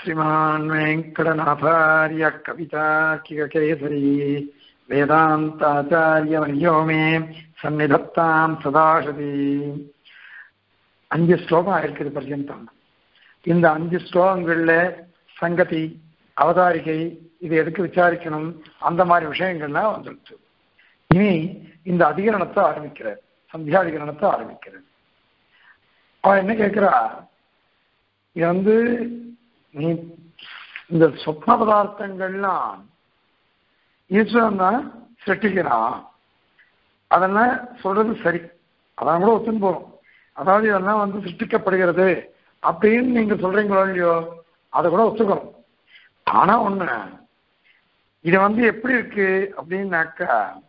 श्रीमान् वेङ्कटनाथार्य कवितार्किककेसरी वेदान्ताचार्यवर्यो मे सन्निधत्तां सदाशதி அஞ்சு ஸ்லோகம் இருக்குது பர்யந்தம் இந்த அஞ்சு ஸ்லோகங்கள்ல சங்கதி அவதாரிகை இது எதுக்கு விசாரிக்கணும் அந்த மாதிரி விஷயங்கள்லாம் வந்துடுச்சு இனி இந்த அதிகரணத்தை ஆரம்பிக்கிறார் சந்தியாதிகரணத்தை ஆரம்பிக்கிறார் அவன் என்ன கேட்கிறா இது வந்து நீ இந்த சொப்ன பதார்த்தங்கள்லாம் ஈஸ்வரன் தான் சிருஷ்டிக்கிறான் அதெல்லாம் சொல்றது சரி அதான் கூட ஒத்துன்னு போறோம் அதாவது இதெல்லாம் வந்து சிருஷ்டிக்கப்படுகிறது அப்படின்னு நீங்க சொல்றீங்களோ இல்லையோ அதை கூட ஒத்துக்கணும் ஆனா ஒண்ணு இது வந்து எப்படி இருக்கு அப்படின்னாக்கா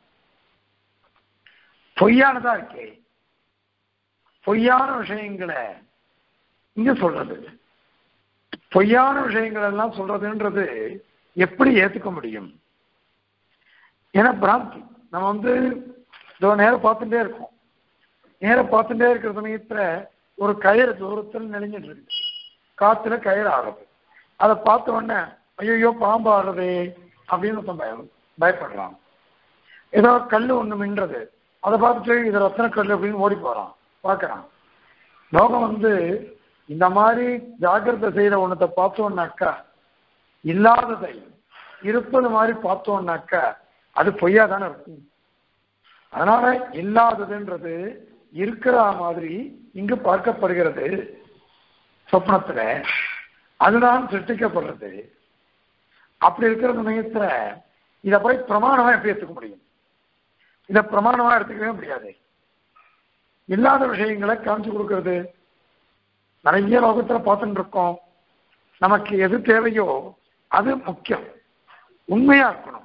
பொய்யானதா இருக்கே பொய்யான விஷயங்களை இங்க சொல்றது பொய்யான விஷயங்கள் எல்லாம் சொல்றதுன்றது எப்படி ஏத்துக்க முடியும் ஏன்னா பிராந்தி நம்ம வந்து இதோ நேரம் பார்த்துட்டே இருக்கோம் நேரம் பார்த்துட்டே இருக்கிற சமயத்துல ஒரு கயிறு தூரத்தில் நெளிஞ்சிட்டு இருக்கு காத்துல கயிறு ஆடுறது அதை பார்த்த உடனே ஐயோ பாம்பு ஆடுறது அப்படின்னு ஒருத்தன் பயம் பயப்படுறான் ஏதோ கல் ஒண்ணு மின்றது அதை பார்த்துட்டு இது ரத்தன கல் அப்படின்னு ஓடி போறான் பார்க்கறான் லோகம் வந்து இந்த மாதிரி ஜாகிரதை செய்யற ஒன்றத்தை பார்த்தோம்னாக்கா இல்லாததை இருப்பது மாதிரி பார்த்தோம்னாக்கா அது பொய்யா தானே இருக்கும் அதனால இல்லாததுன்றது இருக்கிற மாதிரி இங்கு பார்க்கப்படுகிறது சொப்னத்துல அதுதான் சிருஷ்டிக்கப்படுறது அப்படி இருக்கிற சமயத்துல இதை போய் பிரமாணமா எப்படி எடுத்துக்க முடியும் இதை பிரமாணமா எடுத்துக்கவே முடியாது இல்லாத விஷயங்களை காமிச்சு கொடுக்கறது நிறைய லோகத்துல பார்த்துட்டு இருக்கோம் நமக்கு எது தேவையோ அது முக்கியம் உண்மையா இருக்கணும்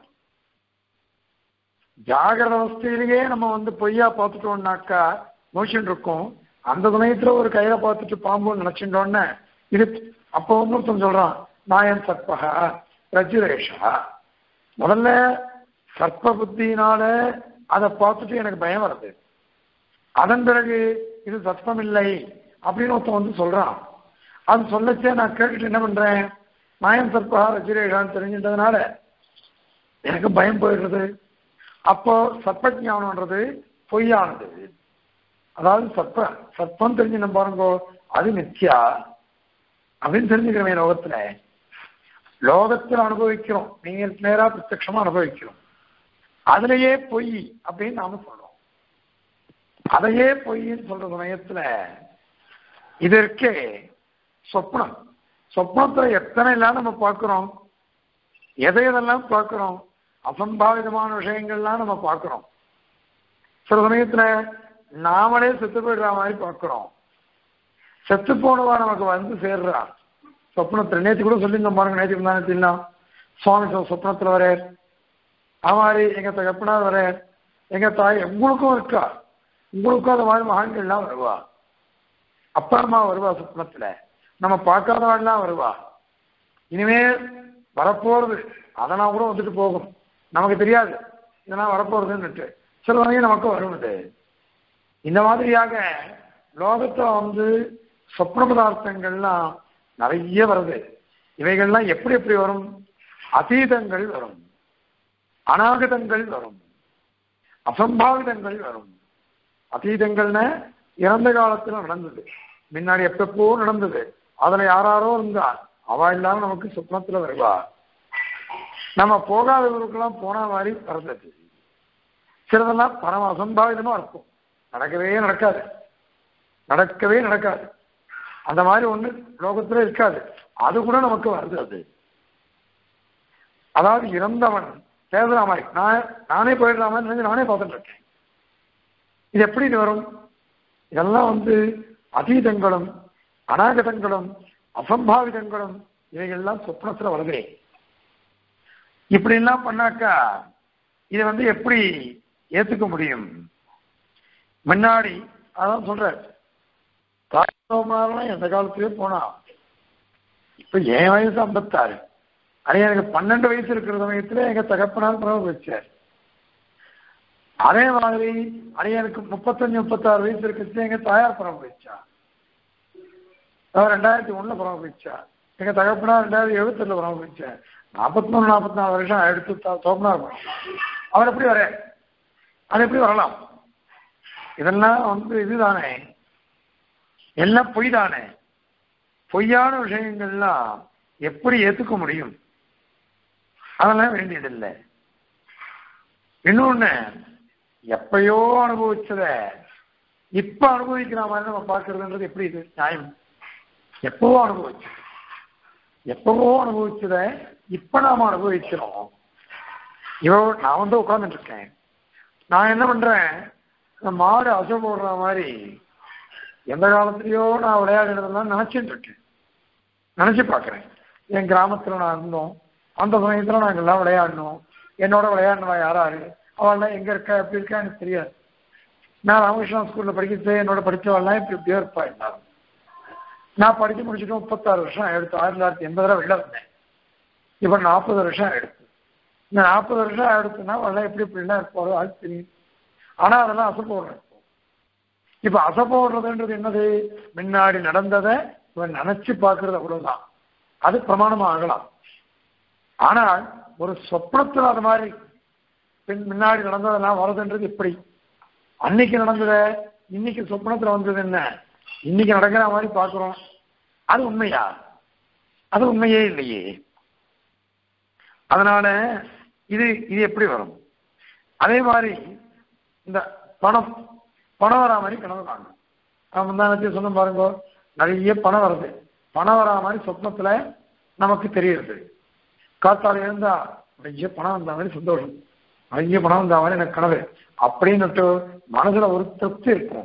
ஜாகிரத அவஸ்தையிலேயே நம்ம வந்து பொய்யா பார்த்துட்டோம்னாக்கா நோஷன் இருக்கும் அந்த சமயத்துல ஒரு கையில பார்த்துட்டு பாம்புன்னு நினைச்சிட்டோன்னு இது அப்போ ஒன்றும் சொல்றான் நாயன் சர்ப்பகா ரஜுரேஷா முதல்ல சர்ப்ப புத்தினால அதை பார்த்துட்டு எனக்கு பயம் வருது அதன் பிறகு இது சர்ப்பம் இல்லை அப்படின்னு ஒருத்தன் வந்து சொல்றான் அது சொல்லச்சே நான் கேட்டுட்டு என்ன பண்றேன் நாயன் சர்ப்பகா ரஜுரேஷான்னு தெரிஞ்சிட்டதுனால எனக்கு பயம் போயிடுறது அப்போ சர்ப்ப ஞானம்ன்றது பொய்யானது அதாவது சர்ப்ப சர்ப்பம் தெரிஞ்சு நம்ம பாருங்க அது மித்யா அப்படின்னு தெரிஞ்சுக்கிறோம் லோகத்துல லோகத்தில் அனுபவிக்கிறோம் நீங்க நேரா பிரத்யமா அனுபவிக்கிறோம் அதுலயே பொய் அப்படின்னு நாம சொல்றோம் அதையே பொய்ன்னு சொல்ற சமயத்துல இது இருக்கே சொப்னம் சொப்னத்துல எத்தனை எல்லாம் நம்ம பார்க்கிறோம் எதை எதெல்லாம் பார்க்கிறோம் அசம்பாவிதமான விஷயங்கள்லாம் நம்ம பார்க்கிறோம் சில சமயத்துல நாமளே செத்து போயிடுற மாதிரி பார்க்கிறோம் செத்து போனவா நமக்கு வந்து சேர்றா சொப்னத்துல நேற்று கூட சொல்லியிருந்தோம் பாருங்க நேற்று இருந்தாலும் தில்லாம் சுவாமி சொப்னத்துல வர அது மாதிரி எங்க தகப்பனார் வர எங்க தாய் உங்களுக்கும் இருக்கா உங்களுக்கும் அந்த மாதிரி மகான்கள்லாம் வருவா அப்பா அம்மா வருவா சொப்னத்துல நம்ம பார்க்காதவாள்லாம் வருவா இனிமேல் வரப்போறது அதெல்லாம் கூட வந்துட்டு போகும் நமக்கு தெரியாது இதெல்லாம் வரப்போறதுன்னுட்டு சில வகையும் நமக்கு வரும் இது இந்த மாதிரியாக லோகத்துல வந்து சொப்ன பதார்த்தங்கள்லாம் நிறைய வருது இவைகள்லாம் எப்படி எப்படி வரும் அதீதங்கள் வரும் அநாகதங்கள் வரும் அசம்பாவிதங்கள் வரும் அதீதங்கள்னு இறந்த காலத்துல நடந்தது முன்னாடி எப்பப்போ நடந்தது அதுல யாராரோ இருந்தா அவ இல்லாம நமக்கு சொப்னத்துல வருவா நம்ம போகாதவர்களுக்கெல்லாம் போன மாதிரி பிறந்தது சிலதெல்லாம் பரம அசம்பாவிதமா இருக்கும் நடக்கவே நடக்காது நடக்கவே நடக்காது அந்த மாதிரி ஒண்ணு லோகத்துல இருக்காது அது கூட நமக்கு வருது அது அதாவது இறந்தவன் பேசுற மாதிரி நான் நானே போயிடுற மாதிரி நினைச்சு நானே பார்த்துட்டு இருக்கேன் இது எப்படி இது வரும் இதெல்லாம் வந்து அதீதங்களும் அநாகதங்களும் அசம்பாவிதங்களும் இவைகள்லாம் சொப்னத்துல வருகிறேன் இப்படி எல்லாம் பண்ணாக்கா இதை வந்து எப்படி ஏத்துக்க முடியும் முன்னாடி அதான் சொல்ற தாய்மாரெல்லாம் எந்த காலத்திலேயே போனா இப்ப என் வயசு ஐம்பத்தாறு அது எனக்கு பன்னெண்டு வயசு இருக்கிற சமயத்துல எங்க தகப்பனார் பிறகு வச்சார் அதே மாதிரி அது எனக்கு முப்பத்தஞ்சு முப்பத்தாறு வயசு இருக்கிறது எங்க தாயார் பிறகு வச்சா ரெண்டாயிரத்தி ஒண்ணுல பிறகு வச்சா எங்க தகப்பனா ரெண்டாயிரத்தி எழுபத்தெட்டுல பரம வச்சேன் நாற்பத்தி மூணு நாற்பத்தி நாலு வருஷம் எடுத்து தோப்பனா இருக்கும் அவர் எப்படி வர அது எப்படி வரலாம் இதெல்லாம் வந்து இதுதானே எல்லாம் பொய் தானே பொய்யான விஷயங்கள்லாம் எப்படி ஏத்துக்க முடியும் அதெல்லாம் வேண்டியதில்லை இன்னொன்னு எப்பயோ அனுபவிச்சத இப்ப அனுபவிக்கிற மாதிரி நம்ம பார்க்கறதுன்றது எப்படி இது நியாயம் எப்பவோ அனுபவிச்சது எப்பவோ அனுபவிச்சத இப்ப நாம அனுபவிக்கிறோம் இவ நான் வந்து உட்கார்ந்துட்டு இருக்கேன் நான் என்ன பண்றேன் இந்த மாடு அசை போடுற மாதிரி எந்த காலத்துலயோ நான் விளையாடுறதெல்லாம் நினைச்சிட்டு இருக்கேன் நினைச்சு பார்க்கிறேன் என் கிராமத்துல நான் இருந்தோம் அந்த சமயத்துல நாங்க எல்லாம் விளையாடணும் என்னோட விளையாடினவா யாராரு அவள்லாம் எங்க இருக்கா எப்படி இருக்கா எனக்கு தெரியாது நான் ராமகிருஷ்ணா ஸ்கூல்ல படிக்கிறது என்னோட படிச்சவெல்லாம் இப்படி இப்படியோ இருப்பா எல்லாரும் நான் படிச்சு முடிச்சுட்டு முப்பத்தாறு வருஷம் எடுத்து ஆயிரத்தி தொள்ளாயிரத்தி எண்பதுல வெளில வந்தேன் இப்ப நாற்பது வருஷம் எடுத்து இந்த நாற்பது வருஷம் எடுத்துன்னா அவெல்லாம் எப்படி இப்படிலாம் இருப்பாரோ அது தெரியும் ஆனா அதெல்லாம் அசை போடுறேன் இப்ப அசை போடுறதுன்றது என்னது முன்னாடி நடந்ததை இவன் நினைச்சு பார்க்கறது அவ்வளவுதான் அது பிரமாணமா ஆகலாம் ஆனால் ஒரு சொப்னத்துல அது மாதிரி பின் முன்னாடி நடந்ததெல்லாம் வருதுன்றது எப்படி அன்னைக்கு நடந்தத இன்னைக்கு சொப்னத்துல வந்தது என்ன இன்னைக்கு நடக்கிற மாதிரி பார்க்கிறோம் அது உண்மையா அது உண்மையே இல்லையே அதனால இது இது எப்படி வரும் அதே மாதிரி இந்த பணம் பணம் வரா மாதிரி கனவு காணும் நான் முந்தானத்தையும் சொன்ன பாருங்க நிறைய பணம் வருது பணம் வரா மாதிரி சொப்னத்துல நமக்கு தெரியுது காத்தால எழுந்தா நிறைய பணம் வந்த மாதிரி சந்தோஷம் நிறைய பணம் வந்த மாதிரி எனக்கு கனவு அப்படின்னுட்டு மனசுல ஒரு திருப்தி இருக்கும்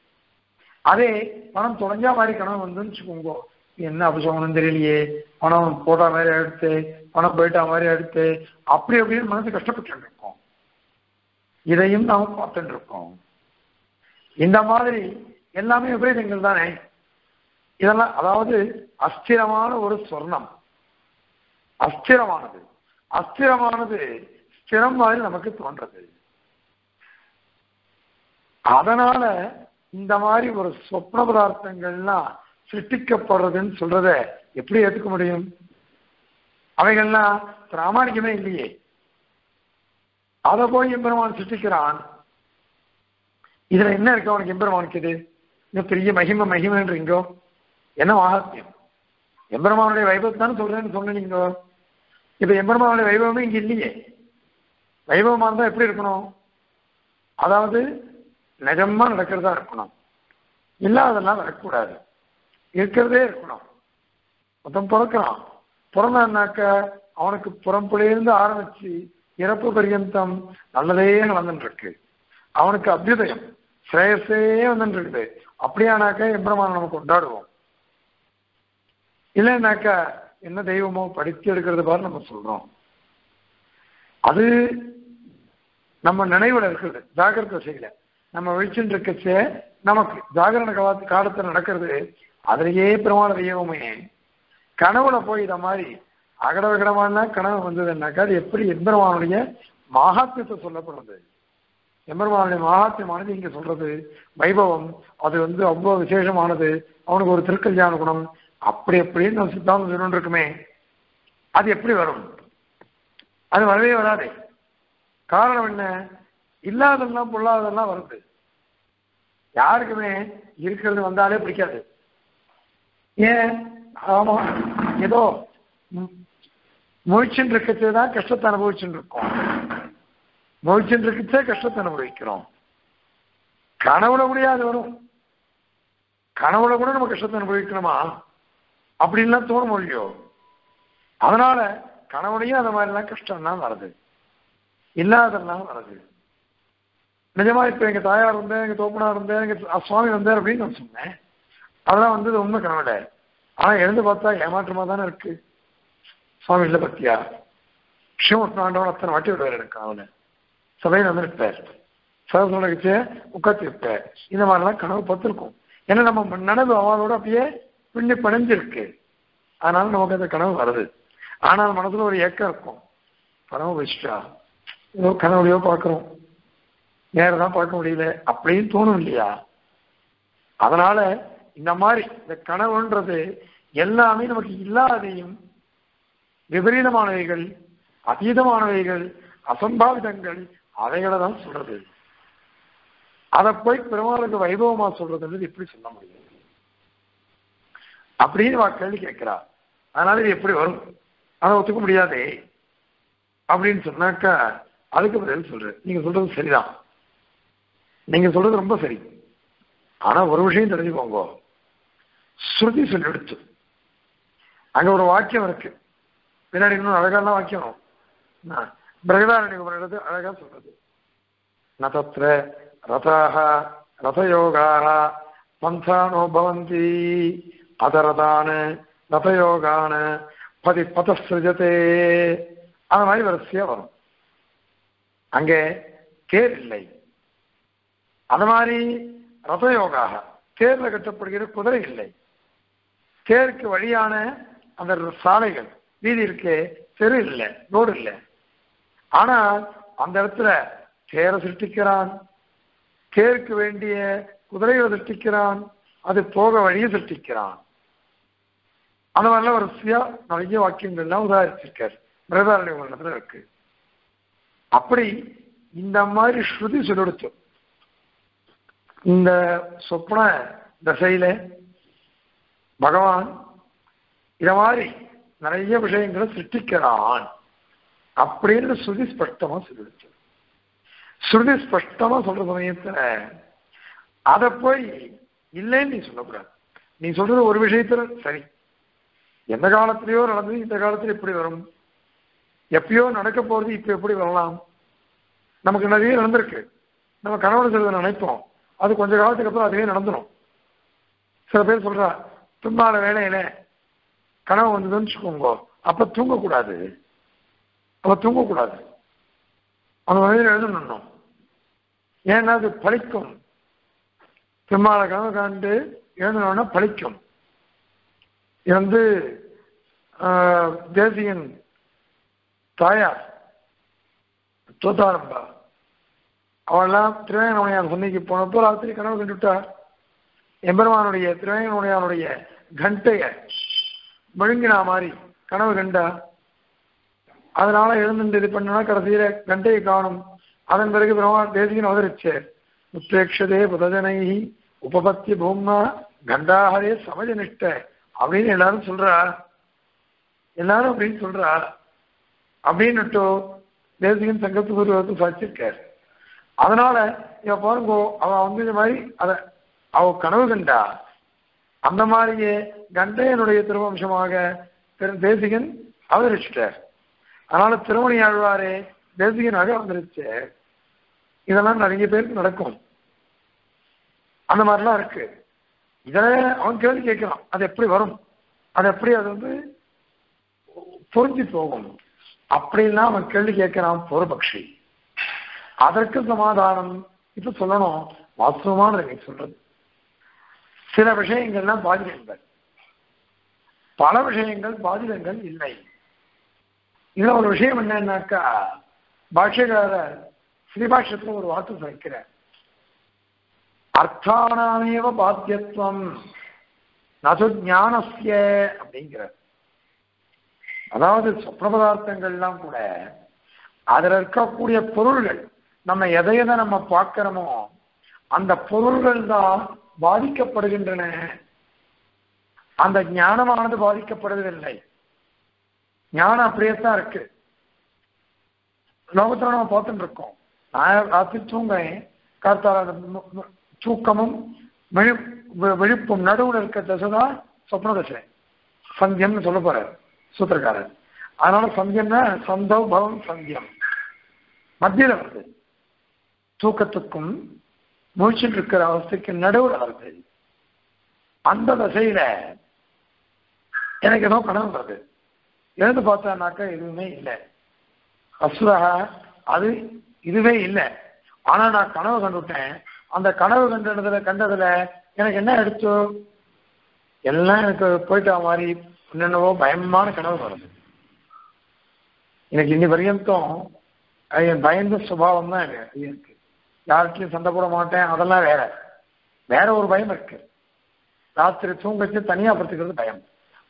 அதே பணம் தொலைஞ்சா மாதிரி கனவு வந்துன்னு வச்சுக்கோங்க என்ன அபிஷேகம் தெரியலையே பணம் போட்ட மாதிரி எடுத்து பணம் போயிட்டா மாதிரி எடுத்து அப்படி அப்படின்னு மனசு கஷ்டப்பட்டு இருக்கோம் இதையும் நாம் பார்த்துட்டு இருக்கோம் இந்த மாதிரி எல்லாமே விபரீதங்கள் தானே இதெல்லாம் அதாவது அஸ்திரமான ஒரு சொர்ணம் அஸ்திரமானது அஸ்திரமானது ஸ்திரம் மாதிரி நமக்கு தோன்றது அதனால இந்த மாதிரி ஒரு சொப்ன பதார்த்தங்கள்லாம் சிருஷ்டிக்கப்படுறதுன்னு சொல்றத எப்படி ஏத்துக்க முடியும் அவைகள்லாம் பிராமணிக்கமே இல்லையே அதை போய் எம்பெருமான் சிருஷ்டிக்கிறான் இதுல என்ன இருக்கு அவனுக்கு எம்பெருமானுக்கு இது இன்னும் பெரிய மகிமை மகிமைன்றீங்கோ என்ன மகாத்மியம் எம்பெருமானுடைய வைபவத்தை தானே சொல்றேன்னு சொன்னீங்க இப்ப எம்பெருமானுடைய வைபவமே இங்க இல்லையே வைபவமா இருந்தா எப்படி இருக்கணும் அதாவது நிஜமா நடக்கிறதா இருக்கணும் இல்லாதெல்லாம் நடக்கக்கூடாது இருக்கிறதே இருக்கணும் மொத்தம் பிறக்கிறான் பிறந்தான்னாக்க அவனுக்கு புறம்புலேருந்து ஆரம்பிச்சு இறப்பு பரியந்தம் நல்லதே நடந்துட்டு இருக்கு அவனுக்கு அபியுதயம் ஸ்ரேயஸே வந்துட்டு இருக்குது அப்படியானாக்க எம்பிரமானம் நம்ம கொண்டாடுவோம் இல்லைன்னாக்கா என்ன தெய்வமோ படித்து எடுக்கிறது பாரு நம்ம சொல்றோம் அது நம்ம நினைவுல இருக்குது ஜாகிரத செய்யல நம்ம வெளிச்சுட்டு இருக்கச்சே நமக்கு ஜாகரண காலத்து காலத்துல நடக்கிறது அதுலயே பெருமான தெய்வமே கனவுல போய் இத மாதிரி அகட விகடமான கனவு வந்ததுன்னாக்கா அது எப்படி எம்பெருமானுடைய மகாத்மியத்தை சொல்லப்படுறது எம்பெருமானுடைய மகாத்மியமானது இங்க சொல்றது வைபவம் அது வந்து அவ்வளவு விசேஷமானது அவனுக்கு ஒரு திருக்கல்யாண குணம் அப்படி அப்படின்னு நம்ம சித்தாந்தம் சொல்லிட்டு இருக்குமே அது எப்படி வரும் அது வரவே வராது காரணம் என்ன இல்லாதெல்லாம் பொல்லாதெல்லாம் வருது யாருக்குமே இருக்கிறது வந்தாலே பிடிக்காது ஏன் ஆமா ஏதோ முழிச்சுட்டு இருக்கச்சே தான் கஷ்டத்தை அனுபவிச்சுட்டு இருக்கோம் முழிச்சுட்டு இருக்கச்சே கஷ்டத்தை அனுபவிக்கிறோம் கனவுல முடியாது வரும் கனவுல கூட நம்ம கஷ்டத்தை அனுபவிக்கணுமா அப்படின்லாம் தோண முடியோ அதனால கனவுலையும் அந்த மாதிரிலாம் கஷ்டம்லாம் வருது இல்லாதெல்லாம் வருது நிஜமா இப்ப எங்க தாயார் இருந்தேன் எங்க தோப்பனா இருந்தேன் எங்க சுவாமி வந்தார் அப்படின்னு நான் சொன்னேன் அதெல்லாம் வந்தது உண்மை கனவுல ஆனா எழுந்து பார்த்தா ஏமாற்றமா தானே இருக்கு சுவாமி இல்லை பத்தியா ஸ்ரீமுஷ்ணாண்டவன் அத்தனை வாட்டி விடுவார் எனக்கு கனவுல சபையில் வந்து நிற்பார் சதசோட வச்சு உட்காந்து இருப்பார் இந்த மாதிரிலாம் கனவு பார்த்துருக்கோம் ஏன்னா நம்ம நினைவு அவளோட அப்படியே பின்னி பிணைஞ்சிருக்கு அதனால நமக்கு அந்த கனவு வருது ஆனால் மனசுல ஒரு ஏக்கம் இருக்கும் கனவு வச்சுட்டா ஏதோ கனவுலையோ பார்க்குறோம் நேரம் தான் பார்க்க முடியல அப்படின்னு தோணும் இல்லையா அதனால இந்த மாதிரி இந்த கனவுன்றது எல்லாமே நமக்கு இல்லாதையும் விபரீதமானவைகள் அதீதமானவைகள் அசம்பாவிதங்கள் அவைகளை தான் சொல்றது அதை போய் பெருமாளுக்கு வைபவமா சொல்றதுன்றது எப்படி சொல்ல முடியும் அப்படின்னு வா கேள்வி கேட்கிறா அதனால இது எப்படி வரும் அதை ஒத்துக்க முடியாதே அப்படின்னு சொன்னாக்கா அதுக்கு பதில் சொல்றேன் நீங்க சொல்றது சரிதான் நீங்க சொல்றது ரொம்ப சரி ஆனா ஒரு விஷயம் தெரிஞ்சுக்கோங்க ஸ்ருதி சொல்லிடுச்சு அங்க ஒரு வாக்கியம் இருக்கு பின்னாடி இன்னும் அழகான வாக்கியம் பிரகதாரண்ய அழகா சொல்றது நதத்திர ரதாக ரதயோகாக பந்தானோ பவந்தி அதரதான ரதயோகான பதி பதசிருஜதே அந்த மாதிரி வரிசையா வரும் அங்கே தேர் இல்லை அது மாதிரி ரதயோகாக தேர்ல கட்டப்படுகிற குதிரை இல்லை தேருக்கு வழியான அந்த சாலைகள் வீதி இருக்கே தெரு இல்லை ரோடு இல்லை ஆனால் அந்த இடத்துல தேரை சிருஷ்டிக்கிறான் தேருக்கு வேண்டிய குதிரைகளை சிருஷ்டிக்கிறான் அது போக வழியை சிருஷ்டிக்கிறான் அந்த மாதிரிலாம் வரிசையா நிறைய வாக்கியங்கள்லாம் உதாரிச்சிருக்காரு பிரதாரண்ய இருக்கு அப்படி இந்த மாதிரி ஸ்ருதி சொல்லிடுச்சு இந்த சொப்ன தசையில பகவான் இத மாதிரி நிறைய விஷயங்களை சிருஷ்டிக்கிறான் அப்படின்னு ஸ்ருதி ஸ்பஷ்டமா சொல்லிடுச்சு ஸ்ருதி ஸ்பஷ்டமா சொல்ற சமயத்துல அதை போய் இல்லைன்னு நீ சொல்லக்கூடாது நீ சொல்றது ஒரு விஷயத்துல சரி எந்த காலத்திலயோ நடந்தது இந்த காலத்துல எப்படி வரும் எப்பயோ நடக்க போறது இப்ப எப்படி வரலாம் நமக்கு நிறைய நடந்திருக்கு நம்ம கணவன் சொல்றதை நினைப்போம் அது கொஞ்ச காலத்துக்கு அப்புறம் அதுவே நடந்துடும் சில பேர் சொல்றா தும்பாத வேலையில கனவு வந்ததுன்னு வச்சுக்கோங்க அப்ப தூங்கக்கூடாது அப்ப தூங்கக்கூடாது அந்த வகையில் எழுதணும் ஏன்னா அது பழிக்கும் திருமால கனவு காண்டு எழுதணும்னா பழிக்கும் இது வந்து தேசியன் தாயார் தோத்தாரம்பா அவெல்லாம் திருவேங்கனுடையான் சொன்னிக்கு போனப்போ ராத்திரி கனவு கண்டுவிட்டார் எம்பெருமானுடைய திருவேங்கனுடையானுடைய கண்டைய விழுங்கினா மாதிரி கனவு கண்டா அதனால எழுந்து இது பண்ணா கடைசியில கண்டையை காணும் அதன் பிறகு பிரம்மா தேசிகன் அவதரிச்சு உத்ரேக்ஷதே புதஜனை உபபத்தி பூம்னா கண்டாஹரே சமஜனிஷ்ட அப்படின்னு எல்லாரும் சொல்றா எல்லாரும் அப்படின்னு சொல்றா அப்படின்னுட்டு தேசிகன் சங்கத்து சாட்சிருக்கார் அதனால இவ பாருங்க அவ வந்து இந்த மாதிரி அத அவ கனவு கண்டா அந்த மாதிரியே கண்டையனுடைய திருவம்சமாக திரு தேசிகன் அவதரிச்சிட்டார் அதனால திருமணி ஆழ்வாரே தேசிகனாக அவதரிச்சு இதெல்லாம் நிறைய பேருக்கு நடக்கும் அந்த மாதிரிலாம் இருக்கு இதில் அவன் கேள்வி கேட்கிறான் அது எப்படி வரும் அது எப்படி அது வந்து புரிஞ்சு போகும் அப்படின்னா அவன் கேள்வி கேட்கிறான் பொறுபக்ஷி அதற்கு சமாதானம் இப்ப சொல்லணும் வாஸ்தவமானது நீ சொல்றது சில விஷயங்கள்லாம் பாதிதங்கள் பல விஷயங்கள் பாதிதங்கள் இல்லை இதுல ஒரு விஷயம் என்னன்னாக்கா பாஷ்யக்காரர் ஸ்ரீபாஷ்யத்துல ஒரு வார்த்தை வைக்கிறார் அர்த்தானாமேவ பாத்தியத்துவம் நது ஞானசிய அப்படிங்கிறார் அதாவது சொப்ன பதார்த்தங்கள்லாம் கூட அதில் இருக்கக்கூடிய பொருள்கள் நம்ம எதை எதை நம்ம பார்க்கிறோமோ அந்த பொருள்கள் தான் பாதிக்கப்படுகின்றன அந்த ஞானமானது பாதிக்கப்படுவதில்லை ஞானம் அப்படியே தான் இருக்கு லோகத்தில் நம்ம பார்த்துட்டு இருக்கோம் நான் ராத்திரி தூங்குறேன் காத்தால தூக்கமும் விழி விழிப்பும் நடுவில் இருக்க தசை தான் சொப்ன தசை சந்தியம்னு சொல்ல போறாரு சூத்திரக்காரர் அதனால சந்தியம்னா சந்தவ் பவம் சந்தியம் மத்தியில வருது தூக்கத்துக்கும் மூச்சுட்டு இருக்கிற அவஸ்தைக்கு நடுவில் வருது அந்த தசையில எனக்கு ஏதோ கனவு வருது எழுந்து பார்த்தானாக்கா எதுவுமே இல்லை அசுரகா அது இதுவே இல்லை ஆனா நான் கனவு கண்டுவிட்டேன் அந்த கனவு கண்டதுல கண்டதுல எனக்கு என்ன எடுத்து எல்லாம் எனக்கு போயிட்டா மாதிரி என்னென்னவோ பயமான கனவு வருது எனக்கு இன்னி பரியந்தம் என் பயந்த சுபாவம் தான் இருக்கு யார்கிட்டையும் சண்டை போட மாட்டேன் அதெல்லாம் வேற வேற ஒரு பயம் இருக்கு ராத்திரி தூங்கச்சு தனியா படுத்துக்கிறது பயம்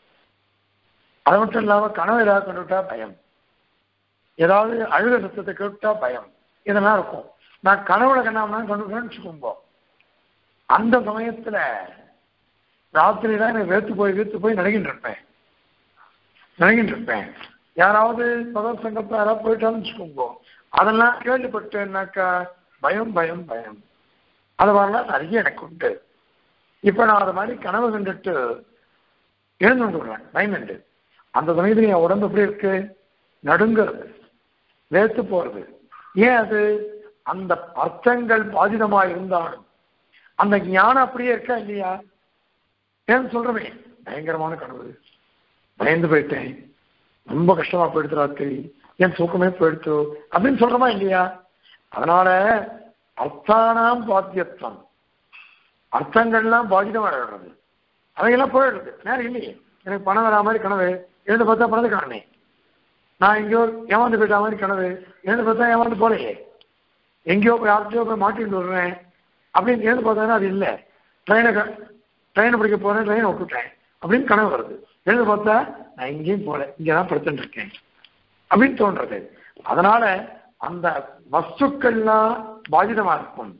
அது மட்டும் இல்லாம கனவு ஏதாவது கண்டுவிட்டா பயம் ஏதாவது அழுக சத்தத்தை கேட்டா பயம் இதெல்லாம் இருக்கும் நான் கனவுல கண்ணாமனா கண்டுக்கிறேன்னு வச்சுக்கோங்க அந்த சமயத்துல ராத்திரி தான் எனக்கு வேத்து போய் வேத்து போய் நடுங்கிட்டு இருப்பேன் நடுங்கிட்டு இருப்பேன் யாராவது பகவத் சங்கத்தில் யாராவது போயிட்டாலும் வச்சுக்கோங்க அதெல்லாம் கேள்விப்பட்டேன்னாக்கா பயம் பயம் பயம் அது மாதிரிலாம் நிறைய எனக்கு உண்டு இப்ப நான் அது மாதிரி கனவு கண்டுட்டு எழுந்து வந்துடுறேன் பயந்துண்டு அந்த சமயத்துல என் உடம்பு எப்படி இருக்கு நடுங்கிறது வேத்து போறது ஏன் அது அந்த அர்த்தங்கள் பாதிதமா இருந்தாலும் அந்த ஞானம் அப்படியே இருக்கா இல்லையா ஏன் சொல்றமே பயங்கரமான கனவு பயந்து போயிட்டேன் ரொம்ப கஷ்டமா போயிடுத்து ராத்திரி என் தூக்கமே போயிடுத்து அப்படின்னு சொல்றோமா இல்லையா அதனால அர்த்தானாம் பாத்தியத்துவம் அர்த்தங்கள்லாம் பாதிதமாகிடுறது அவையெல்லாம் போயிடுறது நேரம் இல்லையே எனக்கு பணம் வரா மாதிரி கனவு எழுந்து பார்த்தா பணத்தை காணனே நான் எங்கேயோ ஏமாந்து போயிட்ட மாதிரி கனவு எழுந்து பார்த்தா ஏமாந்து போலையே எங்கேயோ போய் யார்கிட்டயோ போய் மாட்டிட்டு வருவேன் அப்படின்னு எழுந்து பார்த்தாங்கன்னா அது இல்லை ட்ரெயினை ட்ரெயினை பிடிக்க போறேன் ட்ரெயினை விட்டுட்டேன் அப்படின்னு கனவு வருது எழுந்து பார்த்தா நான் எங்கேயும் போல இங்கே தான் படுத்துட்டு இருக்கேன் அப்படின்னு தோன்றது அதனால அந்த வஸ்துக்கள்லாம் பாதிதமா இருக்கும்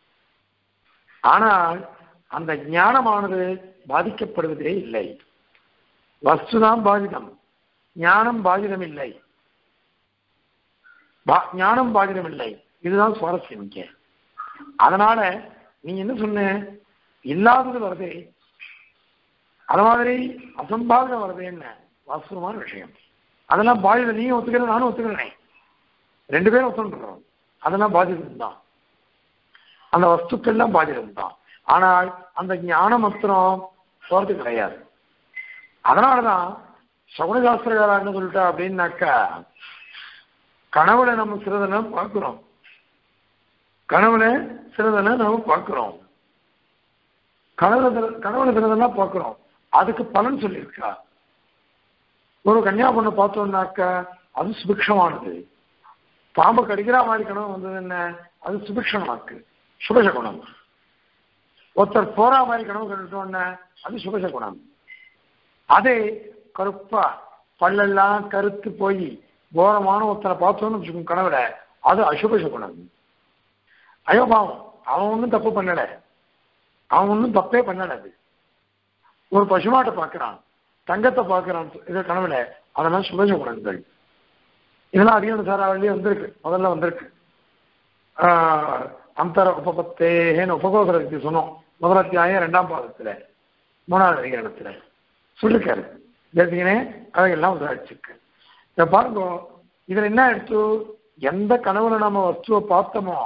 ஆனால் அந்த ஞானமானது பாதிக்கப்படுவதே இல்லை வஸ்துதான் பாதிதம் ஞானம் பாதிதம் இல்லை ஞானம் பாதிதம் இல்லை இதுதான் சுவாரஸ்யம் இங்க அதனால நீ என்ன சொன்ன இல்லாதது வருதே அது மாதிரி அசம்பாவிதம் வருது என்ன வாஸ்தவமான விஷயம் அதெல்லாம் பாதிதம் நீயும் ஒத்துக்கிற நானும் ஒத்துக்கிறேன் ரெண்டு பேரும் ஒத்துன்றோம் அதெல்லாம் பாதிதம் தான் அந்த வஸ்துக்கள்லாம் பாதிதம் தான் ஆனால் அந்த ஞானம் மாத்திரம் போறது கிடையாது அதனாலதான் சகுனசாஸ்திரகாரா என்ன சொல்லிட்டா அப்படின்னாக்கா கனவுல நம்ம சிறிதெல்லாம் பார்க்கிறோம் கனவுல சிறிதெல்லாம் நம்ம பார்க்கிறோம் கனவுல கனவுல சிறிதெல்லாம் பார்க்கிறோம் அதுக்கு பலன் சொல்லியிருக்கா ஒரு கன்னியா பொண்ணை பார்த்தோம்னாக்கா அது சுபிக்ஷமானது பாம்பு கடிக்கிற மாதிரி கனவு வந்தது என்ன அது சுபிக்ஷமாக்கு சுபச குணம் ஒருத்தர் போறா மாதிரி கனவு கண்டுட்டோம்னா அது சுபச குணம் அதே கருப்பா பல்லெல்லாம் கருத்து போய் கோரமான ஒருத்தரை பார்த்தோம்னு வச்சுக்கோங்க கனவுல அது அசுபச குணம் ஐயோ பாவம் அவன் ஒன்றும் தப்பு பண்ணல அவன் ஒன்றும் தப்பே பண்ணல அது ஒரு பசுமாட்டை பார்க்கறான் தங்கத்தை பார்க்கறான் இது கனவுல அதெல்லாம் சுபச குணங்கள் இதெல்லாம் அதிகம் சாராவளியே வந்திருக்கு முதல்ல வந்திருக்கு அந்தர உபபத்தேன்னு உபகோதரத்தை சொன்னோம் முதல் அத்தியாயம் ரெண்டாம் பாதத்துல மூணாவது அதிகாரத்துல சொல்லிருக்காரு தேசிகனே அதையெல்லாம் உதாரிச்சிருக்கு இதை பாருங்க இதுல என்ன எடுத்து எந்த கனவுல நம்ம வஸ்துவை பார்த்தோமோ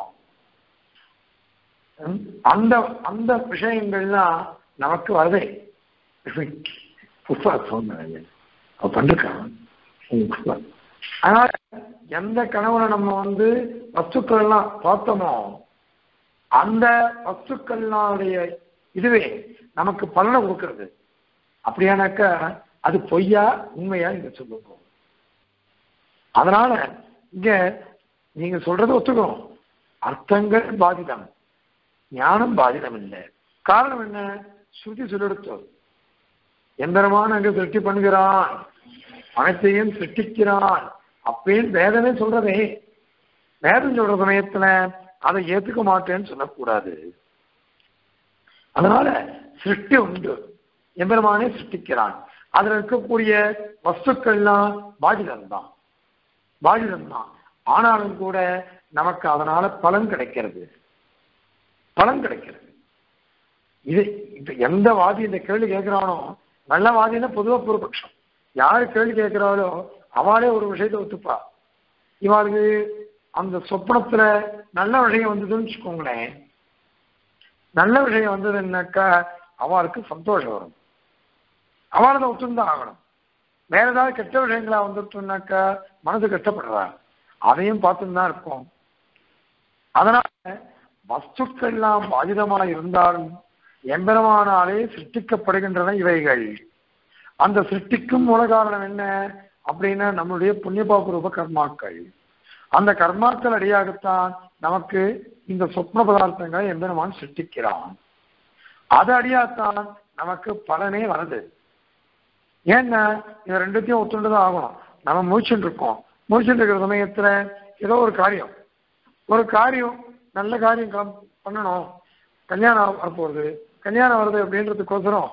அந்த அந்த விஷயங்கள்லாம் நமக்கு வருதே புஷ்பா சொன்ன அவ பண்ணிருக்கான் புஷ்பா அதனால எந்த கனவுல நம்ம வந்து வஸ்துக்கள் எல்லாம் பார்த்தோமோ அந்த வஸ்துக்கள்னாடைய இதுவே நமக்கு பலனை கொடுக்கறது அப்படியானாக்கா அது பொய்யா உண்மையா இங்க சொல்லுவோம் அதனால இங்க நீங்க சொல்றது ஒத்துக்கிறோம் அர்த்தங்கள் பாதிதம் ஞானம் பாதிதம் இல்லை காரணம் என்ன ஸ்ருதி சொல்லெடுத்தோம் எந்திரமான அங்க சிருஷ்டி பண்ணுகிறான் அனைத்தையும் சிருஷ்டிக்கிறான் அப்படின்னு வேதமே சொல்றதே வேதம் சொல்ற சமயத்துல அதை ஏத்துக்க மாட்டேன்னு சொல்லக்கூடாது அதனால சிருஷ்டி உண்டு எம்பெருமானே சிருஷ்டிக்கிறான் அதுல இருக்கக்கூடிய வஸ்துக்கள்லாம் பாதிதம் தான் பாதிதம் தான் ஆனாலும் கூட நமக்கு அதனால பலன் கிடைக்கிறது பலன் கிடைக்கிறது இது இப்ப எந்த வாதி இந்த கேள்வி கேட்கிறானோ நல்ல வாதினா பொதுவா பூர்வபக்ஷம் யாரு கேள்வி கேட்கிறாளோ அவளே ஒரு விஷயத்தை ஒத்துப்பா இவாளுக்கு அந்த சொப்பனத்துல நல்ல விஷயம் வந்ததுன்னு வச்சுக்கோங்களேன் நல்ல விஷயம் வந்ததுன்னாக்கா அவளுக்கு சந்தோஷம் வரும் அவளை ஒத்துந்தான் ஆகணும் வேற ஏதாவது கெட்ட விஷயங்களா வந்துட்டோம்னாக்கா மனது கஷ்டப்படுறா அதையும் பார்த்துன்னு தான் இருப்போம் அதனால வஸ்துக்கள்லாம் பாதிதமா இருந்தாலும் எம்பெருமானாலே சிருஷ்டிக்கப்படுகின்றன இவைகள் அந்த சிருஷ்டிக்கும் மூல காரணம் என்ன அப்படின்னா நம்மளுடைய புண்ணியபாபுரூப கர்மாக்கள் அந்த கர்மாக்கள் அடியாகத்தான் நமக்கு இந்த சொப்ன பதார்த்தங்களை எம்பெருமான் சிருஷ்டிக்கிறான் அது அடியாத்தான் நமக்கு பலனே வருது ஏன்னா இது ரெண்டுத்தையும் ஒத்துண்டு தான் ஆகணும் நம்ம முடிச்சுட்டு இருக்கோம் முடிச்சுட்டு இருக்கிற சமயத்துல ஏதோ ஒரு காரியம் ஒரு காரியம் நல்ல காரியம் கிளம் பண்ணணும் கல்யாணம் வரப்போகுது கல்யாணம் வருது அப்படின்றதுக்கோசரம்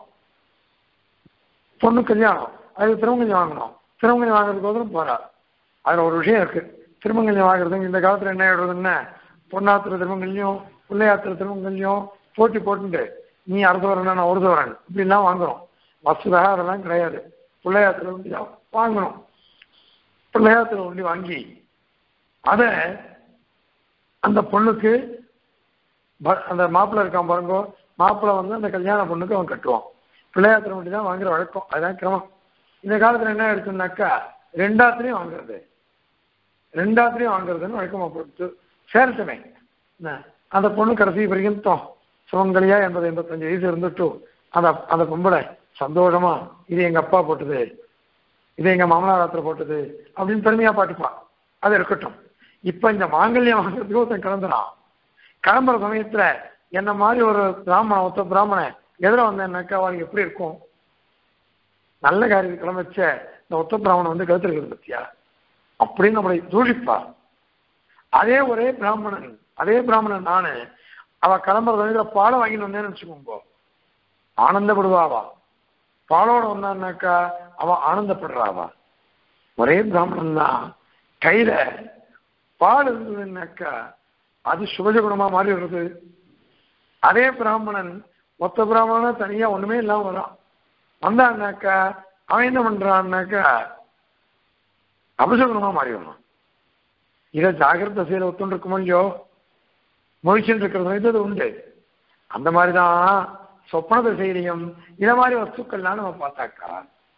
பொண்ணு கல்யாணம் அது திருமங்கஞ்சம் வாங்கணும் திருமங்கஞ்சம் வாங்குறதுக்கோசரம் போறா அதுல ஒரு விஷயம் இருக்கு திருமங்கல்யம் வாங்குறதுங்க இந்த காலத்துல என்ன ஆயிடுறதுன்னா பொண்ணாத்திர திருமங்கல்யம் பிள்ளையாத்திர திருமங்கல்யம் போட்டி போட்டுட்டு நீ அடுத்த வரேன் நான் ஒரு வரேன் இப்படிலாம் வாங்குறோம் வசதாக அதெல்லாம் கிடையாது பிள்ளையாத்திர வண்டி தான் வாங்கணும் பிள்ளையாத்திர வண்டி வாங்கி அதை அந்த பொண்ணுக்கு ப- அந்த மாப்பிள்ளை இருக்கான் பாருங்க மாப்பிள்ளை வந்து அந்த கல்யாண பொண்ணுக்கு அவன் கட்டுவான் பிள்ளையாத்திர வண்டி தான் வாங்குற வழக்கம் அதுதான் கிரமம் இந்த காலத்துல என்ன இருக்குன்னாக்கா ரெண்டாத்திரையும் வாங்குறது ரெண்டாத்திரையும் வாங்குறதுன்னு வழக்கமா போட்டு சேர்த்துமே என்ன, அந்த பொண்ணு கடைசி வரைக்கும் சுமங்கலியா எண்பது எண்பத்தஞ்சு வயசு இருந்துட்டு அந்த அந்த பொம்பளை சந்தோஷமா இது எங்க அப்பா போட்டது இது எங்க மாமனார் ராத்திர போட்டது அப்படின்னு பெருமையா பாட்டுப்பா அது இருக்கட்டும் இப்ப இந்த மாங்கல்யம் வாங்குறதுக்கு ஒருத்தன் கிளம்புறான் கிளம்புற சமயத்துல என்ன மாதிரி ஒரு பிராமணன் ஒருத்த பிராமணன் எதிர வந்தேன்னாக்கா அவனுக்கு எப்படி இருக்கும் நல்ல காரியத்துக்கு கிளம்பிச்ச இந்த ஒத்த பிராமணன் வந்து கழுத்திருக்கிறது பத்தியா அப்படின்னு நம்மளை தூஷிப்பா அதே ஒரே பிராமணன் அதே பிராமணன் நானு அவ கிளம்புற சமயத்துல பாலை வாங்கிட்டு வந்தேன்னு வச்சுக்கோங்க ஆனந்தப்படுவாவா பாலோட வந்தான்னாக்கா அவ ஆனந்தப்படுறாவா ஒரே பிராமணன் தான் கையில பால் இருந்ததுன்னாக்கா அது சுபஜகுணமா மாறி வருது அதே பிராமணன் மொத்த பிராமணனா தனியா ஒண்ணுமே இல்லாம வரான் வந்தான்னாக்கா அவன் என்ன பண்றான்னாக்கா அபசகுணமா மாறி வரான் இதை ஜாகிரத செய்யற ஒத்துண்டு இருக்குமோ இல்லையோ முழிச்சுட்டு இருக்கிற சமயத்து அது உண்டு அந்த மாதிரிதான் சொப்பன திசையிலையும் இத மாதிரி வஸ்துக்கள்லாம் நம்ம பார்த்தாக்கா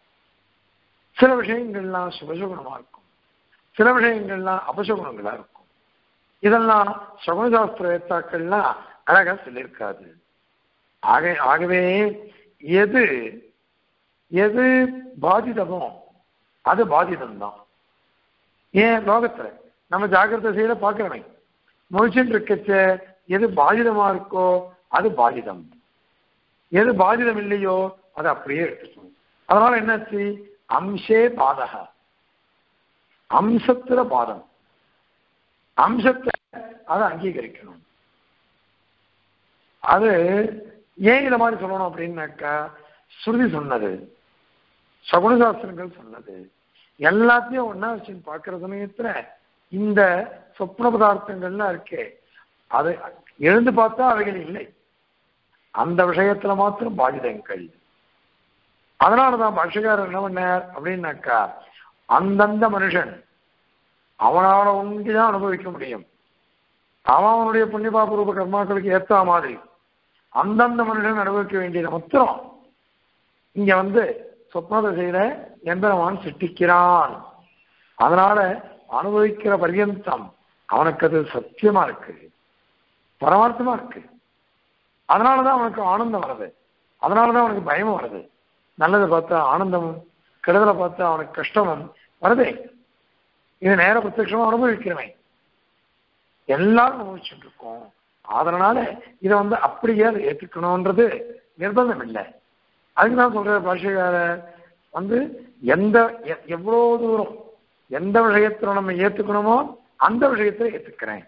சில விஷயங்கள்லாம் சுபசகுணமா இருக்கும் சில விஷயங்கள்லாம் அபசகுணங்களா இருக்கும் இதெல்லாம் சகுனசாஸ்திர ஏத்தாக்கள்லாம் அழகா சொல்லியிருக்காது ஆக ஆகவே எது எது பாதிதமோ அது பாதிதம்தான் ஏன் லோகத்துல நம்ம ஜாகிரத செய்யல பார்க்கிறோமே முழிச்சுட்டு இருக்கச்ச எது பாதிதமா இருக்கோ அது பாதிதம் எது பாதிதம் இல்லையோ அது அப்படியே எடுத்துக்கணும் அதனால என்னாச்சு அம்சே பாதக அம்சத்துல பாதம் அம்சத்தை அதை அங்கீகரிக்கணும் அது ஏன் இத மாதிரி சொல்லணும் அப்படின்னாக்கா ஸ்ருதி சொன்னது சகுனசாஸ்திரங்கள் சொன்னது எல்லாத்தையும் ஒண்ணா வச்சு பார்க்கிற சமயத்துல இந்த சொப்ன பதார்த்தங்கள்லாம் இருக்கே அது எழுந்து பார்த்தா அவைகள் இல்லை அந்த விஷயத்துல மாத்திரம் பாதிதங்கள் அதனாலதான் பாஷகாரர் என்ன பண்ணார் அப்படின்னாக்கா அந்தந்த மனுஷன் அவனால ஒன்றிதான் அனுபவிக்க முடியும் அவன் அவனுடைய புண்ணியபாப ரூப கர்மாக்களுக்கு ஏத்த மாதிரி அந்தந்த மனுஷன் அனுபவிக்க வேண்டியது மாத்திரம் இங்க வந்து சொப்ன திசையில எம்பெருமான் சிட்டிக்கிறான் அதனால அனுபவிக்கிற பர்யந்தம் அவனுக்கு அது சத்தியமா இருக்கு பரமார்த்தமா இருக்கு அதனாலதான் அவனுக்கு ஆனந்தம் வருது அதனாலதான் அவனுக்கு பயமும் வருது நல்லதை பார்த்தா ஆனந்தமும் கெடுதலை பார்த்தா அவனுக்கு கஷ்டமும் வருதே இது நேர பிரத்யட்சமா அனுபவிக்கிறவன் எல்லாரும் அனுபவிச்சுட்டு இருக்கோம் அதனால இதை வந்து அப்படியே அதை ஏற்றுக்கணும்ன்றது நிர்பந்தம் இல்லை அதுக்கு தான் சொல்ற பாஷகார வந்து எந்த எ- எவ்வளவு தூரம் எந்த விஷயத்துல நம்ம ஏத்துக்கணுமோ அந்த விஷயத்துல ஏத்துக்கிறேன்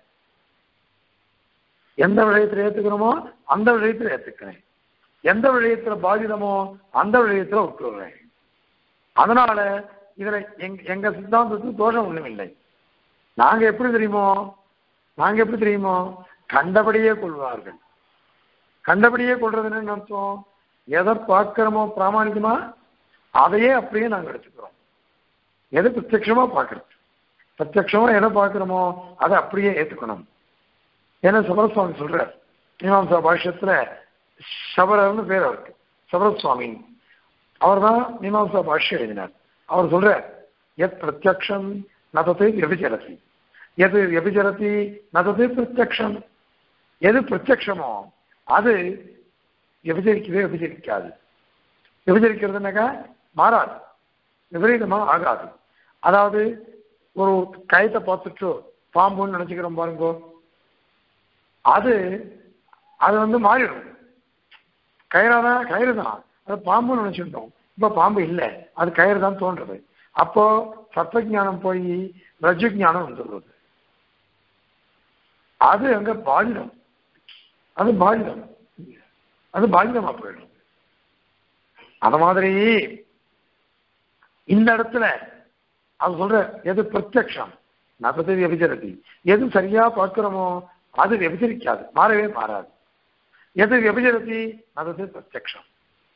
எந்த விஷயத்துல ஏத்துக்கணுமோ அந்த விஷயத்துல ஏத்துக்கிறேன் எந்த விஷயத்துல பாதிதமோ அந்த விஷயத்துல விட்டுடுறேன் அதனால இதுல எங்க எங்க சித்தாந்தத்துக்கு தோஷம் ஒண்ணும் இல்லை நாங்க எப்படி தெரியுமோ நாங்க எப்படி தெரியுமோ கண்டபடியே கொள்வார்கள் கண்டபடியே கொள்றதுன்னு என்ன அர்த்தம் எதை பார்க்கிறோமோ பிராமணிகமா அதையே அப்படியே நாங்க எடுத்துக்கிறோம் எது பிரத்யட்சமா பார்க்கறது பிரத்யட்சமா எதை பார்க்கிறோமோ அதை அப்படியே ஏத்துக்கணும் ஏன்னா சபரசுவாமி சொல்றார் மீமாம்சா பாஷ்யத்துல சபரர்னு பேர் அவருக்கு சபரசுவாமி அவர் தான் மீமாம்சா பாஷ்யம் எழுதினார் அவர் சொல்றார் எத் பிரத்யக்ஷம் நதத்தை வியபிச்சரதி எது வியபிச்சரதி நதத்தை பிரத்யக்ஷம் எது பிரத்யக்ஷமோ அது விபஜரிக்கவே விபஜரிக்காது விபஜரிக்கிறதுனாக்கா மாறாது விபரீதமா ஆகாது அதாவது ஒரு கயத்தை பார்த்துட்டு பாம்புன்னு நினைச்சுக்கிறோம் பாருங்க அது அது வந்து மாறிடும் கயிறாதான் கயிறு தான் அது பாம்புன்னு நினைச்சுட்டோம் இப்ப பாம்பு இல்லை அது கயிறு தான் தோன்றது அப்போ சத்வஜானம் போய் ரஜுஜானம் வந்துடுறது அது அங்க பாலிதம் அது பாலிதம் அது பாலிதமா போயிடும் அத மாதிரி இந்த இடத்துல அது சொல்ற எது பிரத்யக்ஷம் நபது விபஜரதி எது சரியா பார்க்கிறோமோ அது விபஜரிக்காது மாறவே மாறாது எது விபஜரதி நபது பிரத்யக்ஷம்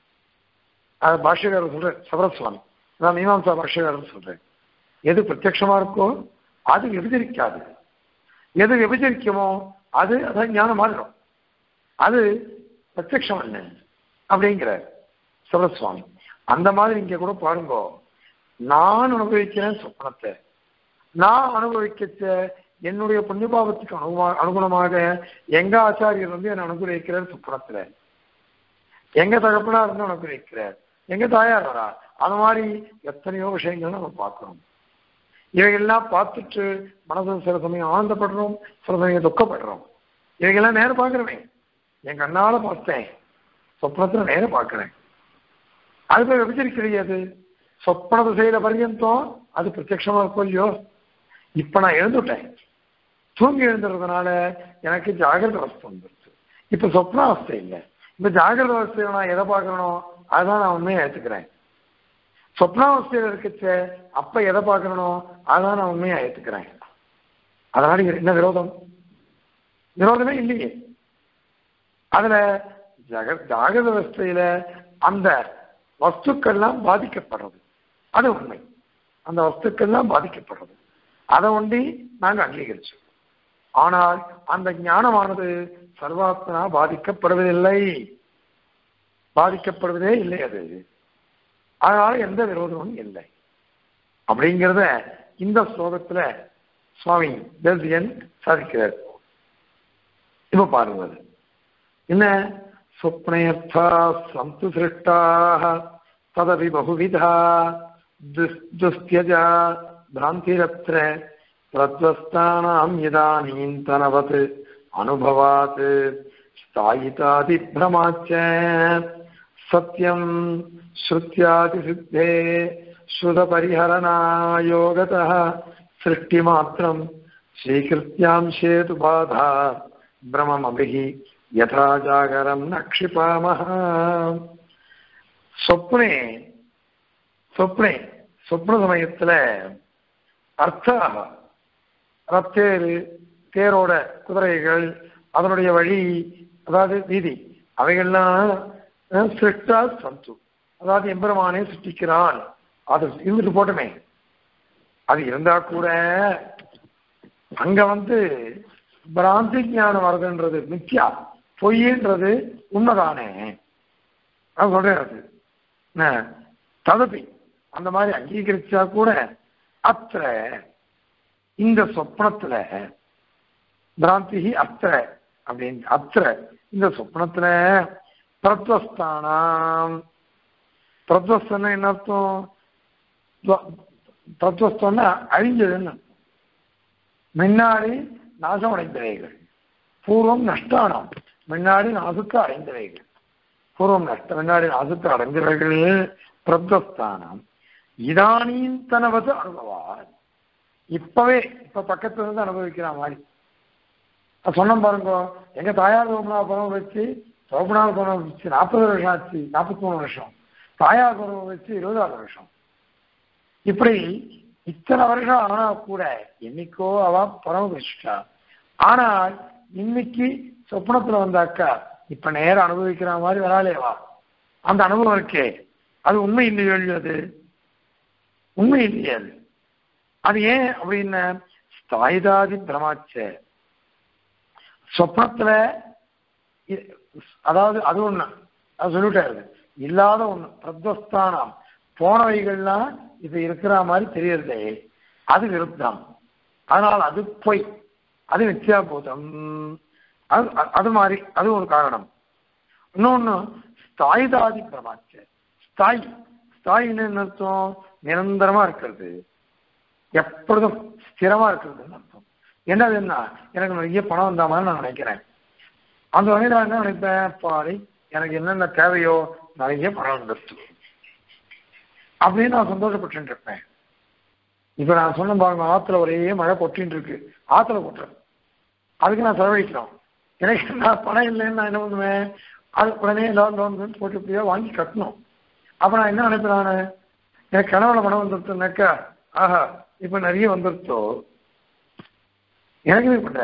அது பாஷ்யக்காரர் சொல்ற சபரசுவாமி நான் மீமாம்சா பாஷ்யக்காரர் சொல்றேன் எது பிரத்யக்ஷமா இருக்கோ அது விபஜரிக்காது எது விபஜரிக்குமோ அது அதான் ஞானம் மாறிடும் அது பிரத்யக்ஷம் என்ன அப்படிங்கிற சபரசுவாமி அந்த மாதிரி இங்க கூட பாருங்கோ நான் அனுபவிக்கிறேன் சொப்பனத்தை நான் அனுபவிக்க என்னுடைய புண்ணியபாவத்துக்கு அனுகுமா அனுகுணமாக எங்க ஆச்சாரியர் வந்து என்னை அனுகிரகிக்கிறார் சொப்பனத்துல எங்க தகப்பனா இருந்து அனுகிரகிக்கிறார் எங்க தாயார் வரா அந்த மாதிரி எத்தனையோ விஷயங்கள் நம்ம பார்க்கிறோம் இவைகள்லாம் பார்த்துட்டு மனசு சில சமயம் ஆனந்தப்படுறோம் சில சமயம் துக்கப்படுறோம் இவைகள்லாம் நேரம் பார்க்கிறேன் என் கண்ணால பார்த்தேன் சொப்னத்துல நேரம் பார்க்கிறேன் அது போய் விபச்சரிக்கிறது அது சொப்பன திசையில பர்யந்தம் அது பிரத்யட்சமா இருக்கும் இல்லையோ இப்ப நான் எழுந்துட்டேன் தூங்கி எழுந்துறதுனால எனக்கு ஜாகிரத அவஸ்தை வந்துருச்சு இப்ப சொப்ன அவஸ்தை இல்லை இப்ப ஜாகிரத அவஸ்தையில நான் எதை பார்க்கறனோ அதுதான் நான் உண்மையை ஏத்துக்கிறேன் சொப்னாவஸ்தையில இருக்கச்ச அப்ப எதை பார்க்கறனோ அதான் நான் உண்மையை ஏத்துக்கிறேன் அதனால இங்க என்ன விரோதம் விரோதமே இல்லையே அதுல ஜக ஜாகிரத அவஸ்தையில அந்த வஸ்துக்கள்லாம் பாதிக்கப்படுறது அது உண்மை அந்த வஸ்துக்கள்லாம் பாதிக்கப்படுறது அதை ஒண்டி நாங்க அங்கீகரிச்சோம் ஆனால் அந்த ஞானமானது சர்வாத்மனா பாதிக்கப்படுவதில்லை பாதிக்கப்படுவதே இல்லை அது அதனால எந்த விரோதமும் இல்லை அப்படிங்கிறத இந்த ஸ்லோகத்துல சுவாமி தேசியன் சாதிக்கிறார் இப்ப பாருங்க அது என்ன स्वप्नेऽर्था सन्तु सृष्टाः तदपि बहुविधा दुस्त्यजा भ्रान्तिरत्र प्रध्वस्तानाम् इदानीन्तनवत् अनुभवात् स्थायितादिभ्रमाच्च सत्यम् श्रुत्यादिसिद्धे श्रुतपरिहरणायोगतः सृष्टिमात्रम् स्वीकृत्यांशेतु बाधा भ्रममभिः யதா ஜாகரம் ந க்ஷிபாமஹ சொப்னே சொப்னே சொப்ன சமயத்துல அர்த்தாக ரத்தேரு தேரோட குதிரைகள் அதனுடைய வழி அதாவது வீதி அவைகள்லாம் சிருஷ்டா சந்து அதாவது எம்பெருமானே சிருஷ்டிக்கிறான் அது இருந்துட்டு போட்டுமே அது இருந்தா கூட அங்க வந்து பிராந்தி ஞானம் வருதுன்றது மித்யா பொய்ன்றது உண்மைதானே நான் சொல்றேன் அது ததபி அந்த மாதிரி அங்கீகரிச்சா கூட அத்த இந்த சொப்னத்துல பிராந்தி அத்த அப்படின்னு அத்த இந்த சொப்னத்துல பிரத்வஸ்தானம் பிரத்வஸ்தன என்ன அர்த்தம் பிரத்வஸ்தம்னா அழிஞ்சதுன்னு முன்னாடி நாசம் அடைந்தவைகள் பூர்வம் நஷ்டானம் முன்னாடி நாசுக்கு அடைந்தவைகள் பூர்வம் நஷ்ட முன்னாடி நாசுக்கு அடைந்தவைகள் பிரத்வஸ்தானம் இதானியும் தனவது அனுபவார் இப்பவே இப்ப பக்கத்துல இருந்து அனுபவிக்கிற மாதிரி சொன்னோம் பாருங்க எங்க தாயார் சோமனா பணம் வச்சு சோமனார் பணம் வச்சு நாற்பது வருஷம் ஆச்சு நாற்பத்தி மூணு வருஷம் தாயார் பணம் வச்சு இருபதாறு வருஷம் இப்படி இத்தனை வருஷம் ஆனா கூட என்னைக்கோ அவ பணம் வச்சுட்டா ஆனால் இன்னைக்கு சொப்னத்துல வந்தாக்கா இப்ப நேரம் அனுபவிக்கிற மாதிரி வராலேவா அந்த அனுபவம் இருக்கே அது உண்மை இல்லையோ அது உண்மை இல்லையே அது அது ஏன் அப்படின்னு ஸ்தாயிதாதி பிரமாச்ச சொப்னத்துல அதாவது அது ஒண்ணு அது சொல்லிட்டாரு இல்லாத ஒண்ணு பிரத்வஸ்தானம் போனவைகள்லாம் இப்ப இருக்கிற மாதிரி தெரியறதே அது விருத்தம் அதனால் அது பொய் அது நித்யாபூதம் அது அது மாதிரி அது ஒரு காரணம் இன்னொன்னு ஸ்தாயிதாதி பிரமாச்ச ஸ்தாயி ஸ்தாயின்னு என்ன அர்த்தம் நிரந்தரமா இருக்கிறது எப்பொழுதும் ஸ்திரமா இருக்கிறதுன்னு அர்த்தம் என்னதுன்னா எனக்கு நிறைய பணம் வந்த மாதிரி நான் நினைக்கிறேன் அந்த வகையில் நான் என்ன நினைப்பேன் பாடி எனக்கு என்னென்ன தேவையோ நிறைய பணம் வந்துருச்சு அப்படின்னு நான் சந்தோஷப்பட்டு இருப்பேன் இப்ப நான் சொன்ன பாருங்க ஆத்துல ஒரே மழை கொட்டின்னு இருக்கு ஆத்துல கொட்டுறேன் அதுக்கு நான் செலவழிக்கிறோம் எனக்கு நான் பணம் இல்லைன்னு நான் என்ன பண்ணுவேன் அது உடனே லோன் லோன் போட்டு இப்படியோ வாங்கி கட்டணும் அப்ப நான் என்ன நினைப்பேன் நான் எனக்கு கனவுல பணம் வந்துருச்சுனாக்கா ஆஹா இப்ப நிறைய வந்துருச்சோ எனக்கு இது பண்ற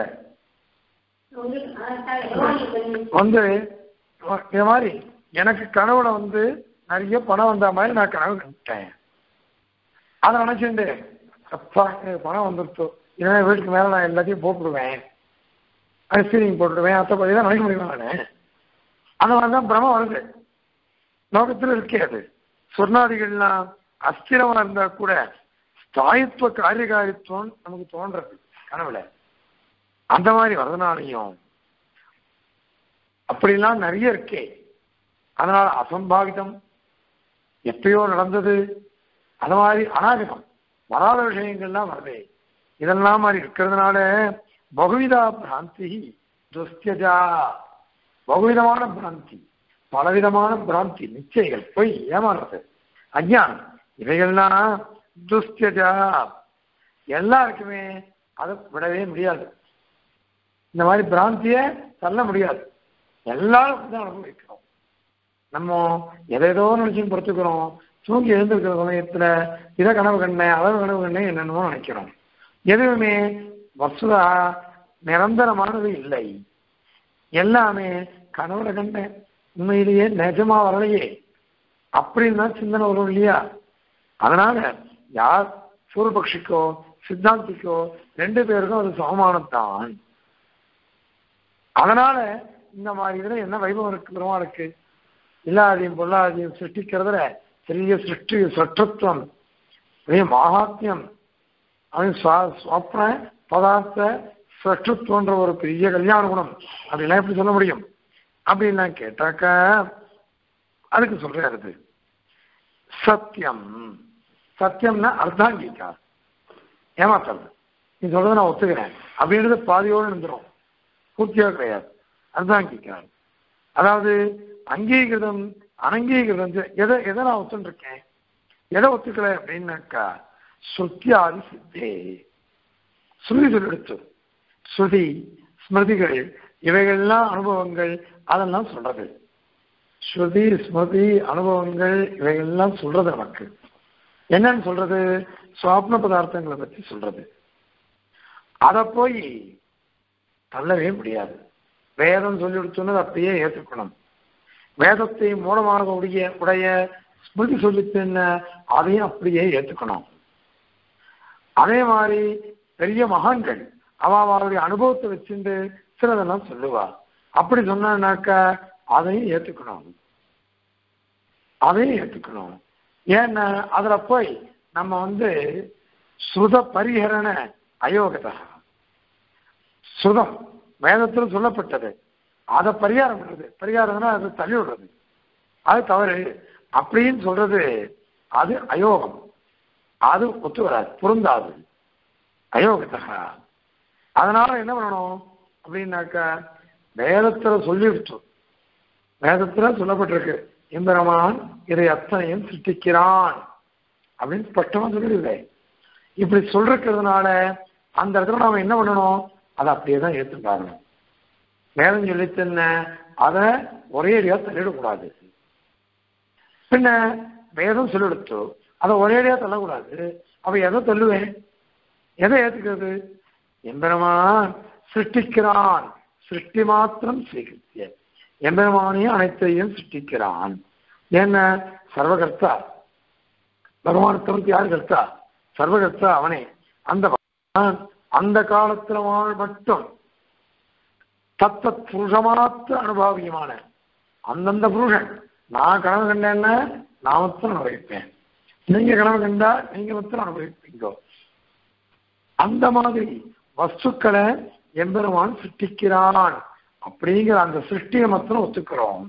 வந்து இது மாதிரி எனக்கு கனவுல வந்து நிறைய பணம் வந்த மாதிரி நான் கனவு கண்டுட்டேன் அதை நினைச்சுட்டு அப்பா எனக்கு பணம் வந்துருச்சோ இல்லைன்னா வீட்டுக்கு மேல நான் எல்லாத்தையும் போட்டுடுவேன் அது சீலிங் போட்டுடுவேன் அத்தை பத்தி தான் நினைக்க முடியுமா நான் அந்த மாதிரி தான் பிரமம் வருது லோகத்தில் இருக்கே அது சொர்ணாதிகள்லாம் அஸ்திரமா இருந்தா கூட ஸ்தாயித்துவ காரியகாரித்துவம் நமக்கு தோன்றது கனவுல அந்த மாதிரி வரதுனாலையும் அப்படிலாம் நிறைய இருக்கே அதனால அசம்பாவிதம் எப்பயோ நடந்தது அது மாதிரி அநாகதம் வராத விஷயங்கள்லாம் வருது இதெல்லாம் மாதிரி இருக்கிறதுனால பகுவிதா பிராந்தி துஸ்தியஜா பகுவிதமான பிராந்தி பலவிதமான பிராந்தி நிச்சயங்கள் பொய் ஏமாறுறது அஜ்ஞானம் இவைகள்லாம் துஸ்தியஜா எல்லாருக்குமே அதை விடவே முடியாது இந்த மாதிரி பிராந்திய தள்ள முடியாது எல்லாரும் தான் அனுபவிக்கிறோம் நம்ம எதேதோ நினைச்சு பொறுத்துக்கிறோம் தூங்கி எழுந்திருக்கிற சமயத்துல இதை கனவு கண்ணேன் அதை கனவு கண்ணேன் என்னென்னமோ நினைக்கிறோம் எதுவுமே வசுதா நிரந்தரமானது இல்லை எல்லாமே கனவுல கண்டேன் உண்மையிலேயே நிஜமா வரலையே அப்படின்னு தான் சிந்தனை வரும் இல்லையா அதனால யார் சூரபக்ஷிக்கோ சித்தாந்திக்கோ ரெண்டு பேருக்கும் அது சமமானம் தான் அதனால இந்த மாதிரி இதுல என்ன வைபவம் இருக்கு பெருமாளுக்கு இல்லாதையும் பொல்லாதையும் சிருஷ்டிக்கிறதுல பெரிய சிருஷ்டி சற்றத்துவம் பெரிய மகாத்மியம் அவன் ஸ்வப்ன பதார்த்த சற்றுத்துவன்ற ஒரு பெரிய கல்யாண குணம் அப்படிலாம் எப்படி சொல்ல முடியும் அப்படின்லாம் கேட்டாக்க அதுக்கு சொல்றாரு சத்தியம் சத்தியம்னா அர்த்தாங்கிக்கா ஏமாத்துறது நீ சொல்றதை நான் ஒத்துக்கிறேன் அப்படின்றது பாதியோடு இருந்துரும் பூர்த்தியாக கிடையாது அர்த்தாங்கிக்கார் அதாவது அங்கீகிருதம் அனங்கீகிருதம் எதை எதை நான் ஒத்துருக்கேன் எதை ஒத்துக்கல அப்படின்னாக்கா ஸ்ருத்தியாதி சித்தே ஸ்ருதி சொல்லெடுத்து ஸ்ருதி ஸ்மிருதிகள் இவைகள்லாம் அனுபவங்கள் அதெல்லாம் சொல்றது ஸ்ருதி ஸ்மிருதி அனுபவங்கள் இவைகள்லாம் சொல்றது நமக்கு என்னன்னு சொல்றது சுவாப்ன பதார்த்தங்களை பற்றி சொல்றது அதை போய் தள்ளவே முடியாது வேதம் சொல்லி கொடுத்தோன்னது அப்படியே ஏற்றுக்கணும் வேதத்தை மூலமாக உடைய உடைய ஸ்மிருதி சொல்லித்தன அதையும் அப்படியே ஏற்றுக்கணும் அதே மாதிரி பெரிய மகான்கள் அவ அவருடைய அனுபவத்தை வச்சுட்டு சிலதெல்லாம் சொல்லுவா அப்படி சொன்னாக்கா அதையும் ஏற்றுக்கணும் அதையும் ஏற்றுக்கணும் ஏன்னா அதுல போய் நம்ம வந்து ஸ்ருத பரிகரண அயோகதா ஸ்ருதம் வேதத்தில் சொல்லப்பட்டது அதை பரிகாரம் பண்றது பரிகாரம்னா அது தள்ளி விடுறது அது தவறு அப்படின்னு சொல்றது அது அயோகம் அது ஒத்து வராது பொருந்தாது அயோகத்தகா அதனால என்ன பண்ணணும் அப்படின்னாக்கா வேதத்துல சொல்லிவிட்டு வேதத்துல சொல்லப்பட்டிருக்கு எம்பெருமான் இதை அத்தனையும் சிருஷ்டிக்கிறான் அப்படின்னு ஸ்பஷ்டமா சொல்லிடுது இப்படி சொல்றதுனால அந்த இடத்துல நாம என்ன பண்ணணும் அதை அப்படியே தான் ஏற்று பாருங்க வேதம் சொல்லித்தன்ன அதை ஒரே அடியா தள்ளிடக்கூடாது பின்ன வேதம் சொல்லிடுத்து அதை ஒரே அடியா தள்ளக்கூடாது அவ எதை தள்ளுவேன் எதை ஏத்துக்கிறது எம்பெருமான் சிருஷ்டிக்கிறான் சிருஷ்டி மாத்திரம் ஸ்வீகரித்திய எம்பெருமானையும் அனைத்தையும் சிருஷ்டிக்கிறான் என்ன சர்வகர்த்தா பகவான் தவிர்த்து யார் கர்த்தா சர்வகர்த்தா அவனே அந்த பகவான் அந்த காலத்துல வாழ் மட்டும் தத்த புருஷமாத்திர அனுபவியமான அந்தந்த புருஷன் நான் கனவு கண்டேன்னா நான் மொத்தம் அனுபவிப்பேன் நீங்க கனவு கண்டா நீங்க மொத்தம் அனுபவிப்பீங்க அந்த மாதிரி வஸ்துக்களை எம்பெருமான் சிருஷ்டிக்கிறான் அப்படிங்கிற அந்த சிருஷ்டியை மாத்திரம் ஒத்துக்கிறோம்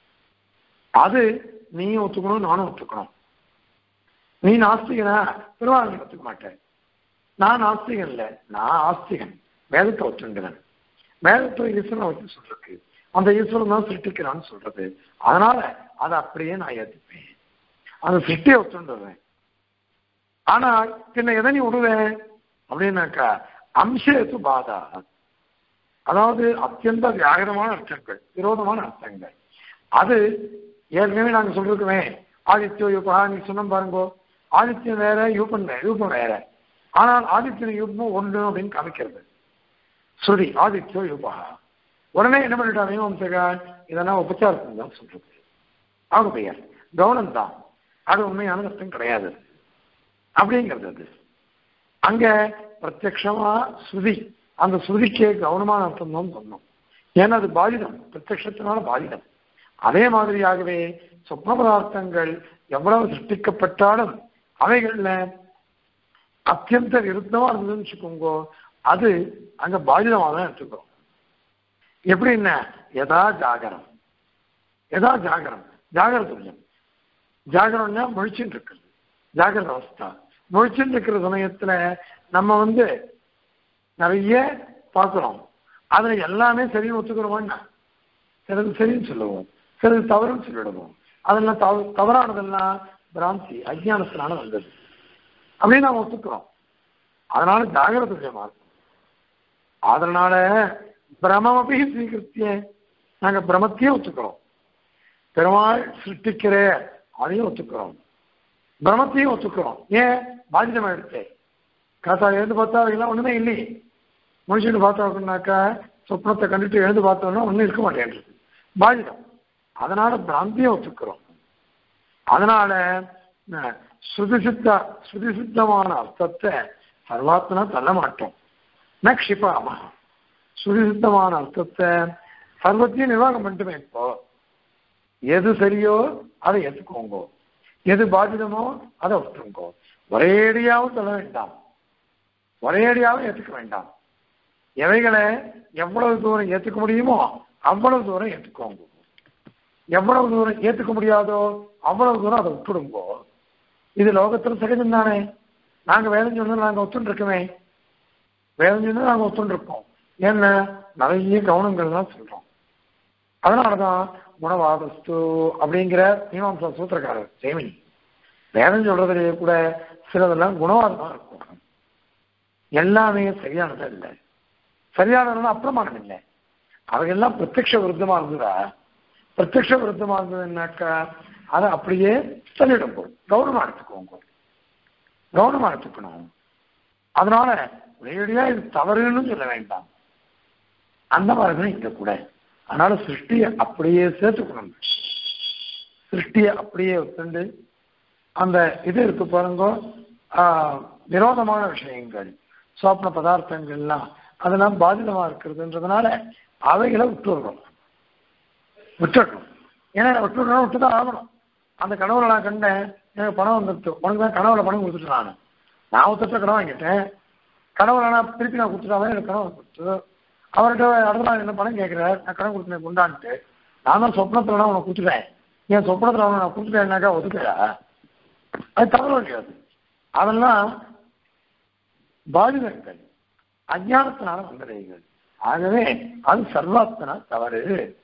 அது நீயும் ஒத்துக்கணும் நானும் ஒத்துக்கணும் நீ நாஸ்திகனா பெருமாள் நீ ஒத்துக்க மாட்டேன் நான் நாஸ்திகன் இல்லை நான் ஆஸ்திகன் வேதத்தை ஒத்துங்கிறேன் வேதத்தை ஈஸ்வரனை வச்சு சொல்றது அந்த ஈஸ்வரன் தான் சிருஷ்டிக்கிறான்னு சொல்றது அதனால அதை அப்படியே நான் ஏற்றுப்பேன் அந்த சிட்டியை ஒத்துண்டுறேன் ஆனா பின்ன எதை நீ விடுவேன் அப்படின்னாக்கா அம்சேத்து பாதா அதாவது அத்தியந்த வியாகரமான அர்த்தங்கள் விரோதமான அர்த்தங்கள் அது ஏற்கனவே நாங்க சொல்லிருக்கோமே ஆதித்யோ யூபா நீ சொன்ன பாருங்கோ ஆதித்யம் வேற யூபன் வேற யூபம் வேற ஆனால் ஆதித்யம் யூபமும் ஒன்று அப்படின்னு காமிக்கிறது ஸ்ருதி ஆதித்யோ யூபா உடனே என்ன பண்ணிட்டாங்க மீமாம்சகர் இதெல்லாம் உபச்சாரத்துக்கு தான் சொல்றது அவங்க பெயர் கவனம் தான் அது உண்மையான அர்த்தம் கிடையாது அப்படிங்கிறது அது அங்க பிரத்யக்ஷமா ஸ்ருதி அந்த ஸ்ருதிக்கே கவனமான அர்த்தம் தான் சொன்னோம் ஏன்னா அது பாதிதம் பிரத்யக்ஷத்தினால பாதிதம் அதே மாதிரியாகவே சொப்ன பதார்த்தங்கள் எவ்வளவு சிருஷ்டிக்கப்பட்டாலும் அவைகள்ல அத்தியந்த விருத்தமா இருந்ததுன்னு வச்சுக்கோங்க அது அங்க பாதிதமாக தான் எடுத்துக்கிறோம் எப்படின்னா எதா ஜாகரம் எதா ஜாகரம் ஜாகர துல்லியம் ஜாகரம்னா முழிச்சுட்டு இருக்குது ஜாகிரத அவஸ்தா முழிச்சுட்டு இருக்கிற சமயத்துல நம்ம வந்து நிறைய பார்க்கிறோம் அதுல எல்லாமே சரின்னு ஒத்துக்கிறோம்னா சிலது சரின்னு சொல்லுவோம் சிலது தவறுன்னு சொல்லிடுவோம் அதெல்லாம் தவ தவறானதெல்லாம் பிராந்தி அஜ்ஞானத்தினால வந்தது அப்படின்னு நாம் ஒத்துக்கிறோம் அதனால ஜாகிரத துல்லியமா இருக்கும் அதனால பிரமமபி ஸ்வீகிருத்திய நாங்க பிரமத்தையும் ஒத்துக்கிறோம் பெருமாள் சிருஷ்டிக்கிற அதையும் ஒத்துக்கிறோம் பிரமத்தையும் ஒத்துக்கிறோம் ஏன் பாதிதமா எடுத்து காத்தா எழுந்து பார்த்தா அதெல்லாம் ஒண்ணுமே இல்லையே மனுஷன் பார்த்தோம்னாக்கா சொப்னத்தை கண்டுட்டு எழுந்து பார்த்தோம்னா ஒண்ணும் இருக்க மாட்டேன்றது பாதிதம் அதனால பிராந்தியம் ஒத்துக்கிறோம் அதனால அஹ், ஸ்ருதிசித்த ஸ்ருதிசித்தமான அர்த்தத்தை சர்வாத்மனா தள்ள மாட்டோம் ந க்ஷிபாமா ஸ்ருதிசித்தமான அர்த்தத்தை சர்வத்தையும் நிர்வாகம் பண்ணிட்டுமே இப்போ எது சரியோ அதை ஏற்றுக்கோங்க எது பாதிதமோ அதை விட்டுருங்கோ ஒரேடியாவும் சொல்ல வேண்டாம் ஒரேடியாவும் ஏற்றுக்க வேண்டாம் எவைகளை எவ்வளவு தூரம் ஏற்றுக்க முடியுமோ அவ்வளவு தூரம் ஏற்றுக்கோங்க எவ்வளவு தூரம் ஏற்றுக்க முடியாதோ அவ்வளவு தூரம் அதை விட்டுடுங்கோ இது லோகத்துல சகஜம் தானே நாங்க வேதம் சொன்னா நாங்க ஒத்துன்னு இருக்கோமே வேதம் சொன்னா நாங்க ஒத்துன்னு இருக்கோம் என்ன நிறைய கவனங்கள்லாம் சொல்றோம் அதனாலதான் குணவாதஸ்து அப்படிங்கிற மீமாம்சா சூத்திரக்காரர் ஜெயமினி வேதம் சொல்றதுலேயே கூட சிலதெல்லாம் குணவாதமா இருக்கும் எல்லாமே சரியானது இல்லை சரியானதுன்னா அப்பிரமாணம் இல்லை அவையெல்லாம் பிரத்யக்ஷ விருத்தமா இருந்ததா பிரத்யக்ஷ விருத்தமா இருந்ததுன்னாக்கா அதை அப்படியே தள்ளிடும் போய் கவனமா எடுத்துக்கோங்க கவனமா எடுத்துக்கணும் அதனால நேரடியா இது தவறுன்னு சொல்ல வேண்டாம் அந்த மாதிரி தான் இங்க கூட அதனால சிருஷ்டியை அப்படியே சேர்த்துக்கணும் சிருஷ்டியை அப்படியே ஒத்துண்டு அந்த இது இருக்கு பாருங்க ஆஹ், விரோதமான விஷயங்கள் சோப்பன பதார்த்தங்கள்லாம் அதெல்லாம் பாதிதமா இருக்கிறதுன்றதுனால அவைகளை விட்டுடுறோம் விட்டுடணும் ஏன்னா விட்டுடணும் விட்டுதான் ஆகணும் அந்த கனவுல நான் கண்டேன் எனக்கு பணம் வந்துடுச்சு உனக்கு தான் கனவுல பணம் கொடுத்துட்டு நான் நான் ஒருத்தட்ட கடன் வாங்கிட்டேன் கனவுல நான் திருப்பி நான் கொடுத்துட்டாவே எனக்கு கனவு கொடுத்து அவர்கிட்ட அடுத்த நாள் என்ன பணம் கேட்கிறார் நான் கடன் கொடுத்தேன் கொண்டான்ட்டு நான் தான் சொப்னத்துல நான் உனக்கு கொடுத்துட்டேன் என் சொப்னத்துல அவனை நான் கொடுத்துட்டேன்னாக்கா ஒதுக்கா அது தவறு கிடையாது அதெல்லாம் பாதிதங்கள் அஞ்ஞானத்தினால வந்தடைகள் ஆகவே அது சர்வாத்மனா தவறு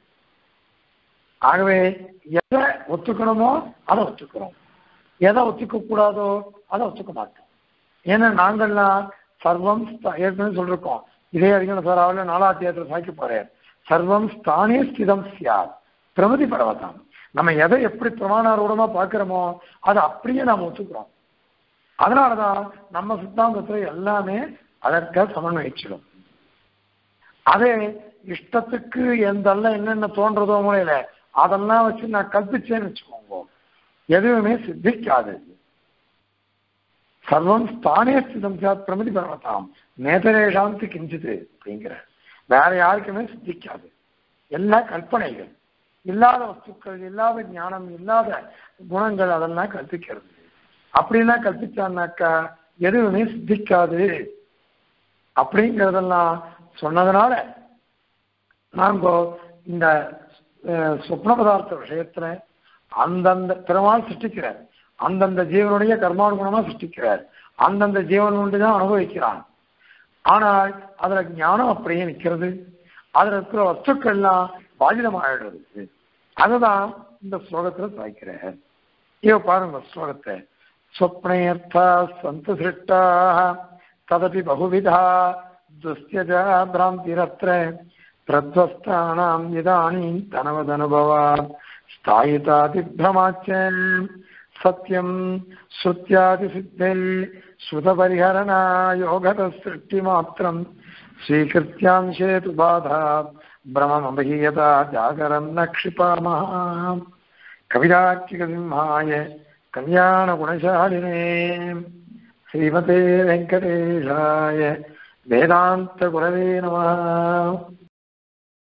ஆகவே எதை ஒத்துக்கணுமோ அதை ஒத்துக்கிறோம் எதை ஒத்துக்க கூடாதோ அதை ஒத்துக்க மாட்டோம் ஏன்னா நாங்கள்லாம் சர்வம் ஸ்த- ஏற்கனவே சொல்லிருக்கோம் இதே அதிகம் சார் அவள நாலாத்தியத்தில் சாய்க்க போறேன் சர்வம் ஸ்தானே ஸ்திதம் சியார் பிரமதி பரவதாம் நம்ம எதை எப்படி பிரமாணாரூடமா பார்க்கிறோமோ அதை அப்படியே நாம் ஒத்துக்கிறோம் அதனாலதான் நம்ம சித்தாந்தத்துல எல்லாமே அதற்க சமன்வயிச்சிடும் அதே இஷ்டத்துக்கு எந்தெல்லாம் என்னென்ன தோன்றதோ மூலையில அதெல்லாம் வச்சு நான் கற்பிச்சேன்னு வச்சுக்கோங்க எதுவுமே சித்திக்காது சர்வம் ஸ்தானே ஸ்திதம் சாத் பிரமதி பர்வதாம் நேதரேஷாந்தி கிஞ்சிது அப்படிங்கிற வேற யாருக்குமே சித்திக்காது எல்லாம் கற்பனைகள் இல்லாத வஸ்துக்கள் இல்லாத ஞானம் இல்லாத குணங்கள் அதெல்லாம் கற்பிக்கிறது அப்படிலாம் கற்பிச்சான்னாக்கா எதுவுமே சித்திக்காது அப்படிங்கிறதெல்லாம் சொன்னதுனால நாங்க இந்த அஹ், சொப்ன பதார்த்த விஷயத்துல அந்தந்த பெருமாள் சிருஷ்டிக்கிறார் அந்தந்த ஜீவனுடைய கர்மானுகுணமா சிருஷ்டிக்கிறார் அந்தந்த ஜீவன் ஒன்று தான் அனுபவிக்கிறான் ஆனால் அதுல ஞானம் அப்படியே நிக்கிறது அதுல இருக்கிற வஸ்துக்கள்லாம் பாதிதமாயிடுறது அதுதான் இந்த ஸ்லோகத்துல சாய்க்கிறார் இவ பாருங்க ஸ்லோகத்தை ஸ்வப்னேர்த்தா சந்து சிருஷ்டாः ததபி பகுவிதா துஸ்யஜா பிராந்திரத்ர பிரத்வஸ்தானாம் இதானீம் தனவதனுபவாத் ஸ்தாயிதாதிபிரமாச்ச சத்யம் ஸ்ருத்யாதிசித்தே ஸ்ருதபரிஹரணா யோகத சிருஷ்டிமாத்திரம் ஸ்வீகிருத்தியாம்சே து பாதா பிரமமபீயதா ஜாகரம் ந க்ஷிபாமः கவிதாக்கிகசிம்ஹாய கல்யாணகுணசாலினே ஸ்ரீமதே வெங்கடேஷாய வேதாந்த குரவே நமः